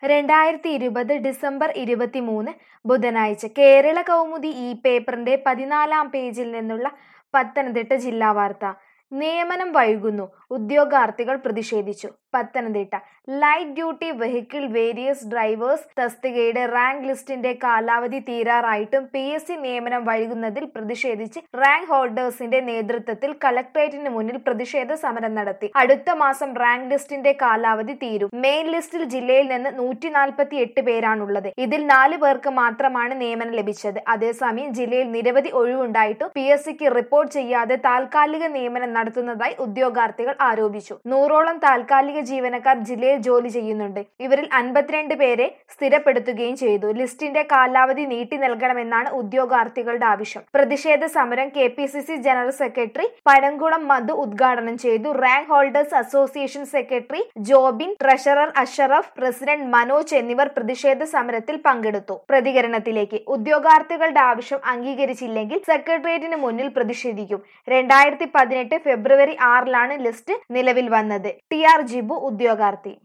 രണ്ടായിരത്തി ഇരുപത് ഡിസംബർ ഇരുപത്തിമൂന്ന് ബുധനാഴ്ച കേരള കൗമുദി ഈ പേപ്പറിന്റെ പതിനാലാം പേജിൽ നിന്നുള്ള പത്തനംതിട്ട ജില്ലാ വാർത്ത നിയമനം വൈകുന്നു ഉദ്യോഗാർത്ഥികൾ പ്രതിഷേധിച്ചു Pathanamthitta light duty vehicle various drivers തസ്തികയുടെ റാങ്ക് ലിസ്റ്റിന്റെ കാലാവധി തീരാറായിട്ടും പി എസ് സി നിയമനം വൈകുന്നതിൽ പ്രതിഷേധിച്ച് റാങ്ക് ഹോൾഡേഴ്സിന്റെ നേതൃത്വത്തിൽ കളക്ടറേറ്റിന് മുന്നിൽ പ്രതിഷേധ സമരം നടത്തി അടുത്ത മാസം റാങ്ക് ലിസ്റ്റിന്റെ കാലാവധി തീരും മെയിൻ ലിസ്റ്റിൽ ജില്ലയിൽ നിന്ന് നൂറ്റി നാൽപ്പത്തി എട്ട് പേരാണുള്ളത് ഇതിൽ നാല് പേർക്ക് മാത്രമാണ് നിയമനം ലഭിച്ചത് അതേസമയം ജില്ലയിൽ നിരവധി ഒഴിവുണ്ടായിട്ടും പി എസ് സിക്ക് റിപ്പോർട്ട് ചെയ്യാതെ താൽക്കാലിക നിയമനം നടത്തുന്നതായി ഉദ്യോഗാർത്ഥികൾ ആരോപിച്ചു നൂറോളം താൽക്കാലിക ജീവനക്കാർ ജില്ലയിൽ ജോലി ചെയ്യുന്നുണ്ട് ഇവരിൽ അൻപത്തിരണ്ട് പേരെ സ്ഥിരപ്പെടുത്തുകയും ചെയ്തു ലിസ്റ്റിന്റെ കാലാവധി നീട്ടി നൽകണമെന്നാണ് ഉദ്യോഗാർത്ഥികളുടെ ആവശ്യം പ്രതിഷേധ സമരം K P C C general secretary Pazhakulam Madhu ഉദ്ഘാടനം ചെയ്തു rank holders association secretary Jobin treasurer Ashraf president Manoj എന്നിവർ പ്രതിഷേധ സമരത്തിൽ പങ്കെടുത്തു പ്രതികരണത്തിലേക്ക് ഉദ്യോഗാർത്ഥികളുടെ ആവശ്യം അംഗീകരിച്ചില്ലെങ്കിൽ സെക്രട്ടേറിയറ്റിന് മുന്നിൽ പ്രതിഷേധിക്കും രണ്ടായിരത്തി പതിനെട്ട് ഫെബ്രുവരി ആറിലാണ് ലിസ്റ്റ് നിലവിൽ വന്നത് ടി ആർ ജിബു ഉദ്യോഗാർത്ഥി